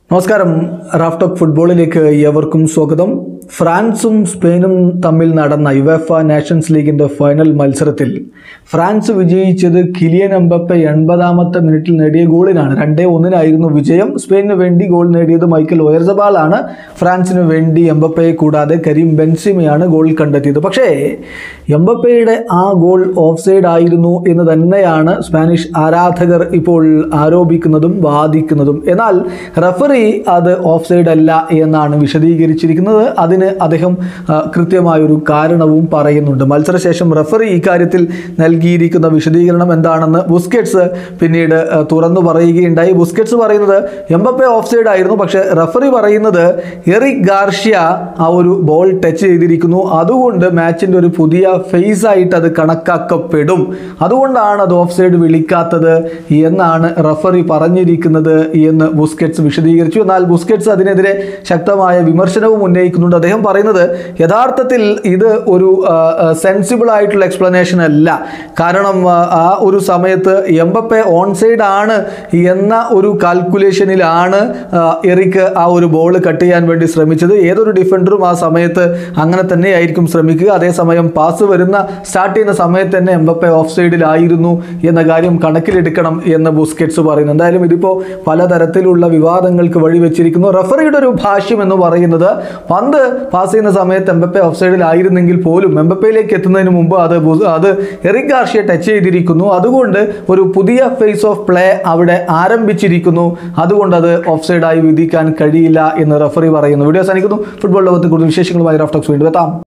നമസ്കാരം റാഫ്റ്റോക്ക് ഫുട്ബോളിലേക്ക് ഏവർക്കും സ്വാഗതം ഫ്രാൻസും സ്പെയിനും തമ്മിൽ നടന്ന യുവേഫ നാഷൻസ് ലീഗിന്റെ ഫൈനൽ മത്സരത്തിൽ ഫ്രാൻസ് വിജയിച്ചത് കിലിയൻ എംബപ്പെ എൺപതാമത്തെ മിനിറ്റിൽ നേടിയ ഗോളിനാണ് രണ്ടേ ഒന്നിനായിരുന്നു വിജയം സ്പെയിനിന് വേണ്ടി ഗോൾ നേടിയത് മൈക്കൽ ഒയർസബാളാണ് ഫ്രാൻസിന് വേണ്ടി എംബപ്പയെ കൂടാതെ കരീം ബെൻസിമയാണ് ഗോൾ കണ്ടെത്തിയത് പക്ഷേ എംബപ്പയുടെ ആ ഗോൾ ഓഫ് സൈഡ് ആയിരുന്നു എന്ന് തന്നെയാണ് സ്പാനിഷ് ആരാധകർ ഇപ്പോൾ ആരോപിക്കുന്നതും വാദിക്കുന്നതും എന്നാൽ റഫറി അത് ഓഫ് സൈഡ് അല്ല എന്നാണ് വിശദീകരിച്ചിരിക്കുന്നത് അതിന് അദ്ദേഹം ആ, കൃത്യമായൊരു കാരണവും പറയുന്നുണ്ട് മത്സരശേഷം റഫറി ഇക്കാര്യത്തിൽ നൽകിയിരിക്കുന്ന വിശദീകരണം എന്താണെന്ന് ബുസ്കറ്റ്സ് പിന്നീട് ആ, തുറന്നു പറയുകയുണ്ടായി ബുസ്കറ്റ്സ് പറയുന്നത് എംബപ്പെ ഓഫ് സൈഡ് ആയിരുന്നു പക്ഷേ റഫറി പറയുന്നത് എറിക് ഗാർഷ്യ ആ ഒരു ബോൾ ടച്ച് ചെയ്തിരിക്കുന്നു അതുകൊണ്ട് മാച്ചിൻ്റെ ഒരു പുതിയ ഫേസ് ആയിട്ട് അത് കണക്കാക്കപ്പെടും അതുകൊണ്ടാണ് അത് ഓഫ് സൈഡ് വിളിക്കാത്തത് എന്നാണ് റഫറി പറഞ്ഞിരിക്കുന്നത് എന്ന് ബുസ്കറ്റ്സ് വിശദീകരിച്ചു എന്നാൽ ബുസ്കറ്റ്സ് അതിനെതിരെ ശക്തമായ വിമർശനവും ഉന്നയിക്കുന്നുണ്ട് അദ്ദേഹം പറയുന്നത് യഥാർത്ഥത്തിൽ ഇത് ഒരു സെൻസിബിൾ ആയിട്ടുള്ള എക്സ്പ്ലനേഷൻ അല്ല കാരണം ആ, ആ ഒരു സമയത്ത് എംബപ്പെ ഓൺ സൈഡ് ആണ് എന്ന ഒരു കാൽക്കുലേഷനിലാണ് ആ, എറിക്ക് ആ ഒരു ബോൾ കട്ട് ചെയ്യാൻ വേണ്ടി ശ്രമിച്ചത് ഏതൊരു ഡിഫൻഡറും ആ സമയത്ത് അങ്ങനെ തന്നെയായിരിക്കും ശ്രമിക്കുക അതേസമയം പാസ് വരുന്ന സ്റ്റാർട്ട് ചെയ്യുന്ന സമയത്ത് തന്നെ എംബപ്പെ ഓഫ് സൈഡിലായിരുന്നു എന്ന കാര്യം കണക്കിലെടുക്കണം എന്ന് ബുസ്കറ്റ്സ് പറയുന്നു എന്തായാലും ഇതിപ്പോൾ പലതരത്തിലുള്ള വിവാദങ്ങൾക്ക് വഴിവെച്ചിരിക്കുന്നു റഫറിയുടെ ഒരു ഭാഷ്യം എന്ന് പറയുന്നത് പന്ത് പാസ് ചെയ്യുന്ന സമയത്ത് എംബപ്പെ ഓഫ് സൈഡിലായിരുന്നെങ്കിൽ പോലും എംബപ്പയിലേക്ക് എത്തുന്നതിന് മുമ്പ് അത് ബുസ്- അത് എറിക് ഗാർഷിയെ ടച്ച് ചെയ്തിരിക്കുന്നു അതുകൊണ്ട് ഒരു പുതിയ ഫേസ് ഓഫ് പ്ലേ അവിടെ ആരംഭിച്ചിരിക്കുന്നു അതുകൊണ്ട് അത് ഓഫ് സൈഡായി വിധിക്കാൻ കഴിയില്ല എന്ന് റഫറി പറയുന്നു വീഡിയോ അവസാനിക്കുന്നു ഫുട്ബോൾ ലോകത്തെ കൂടുതൽ വിശേഷങ്ങളുമായി റഫ്റ്റോക്സ് വീണ്ടും എത്താം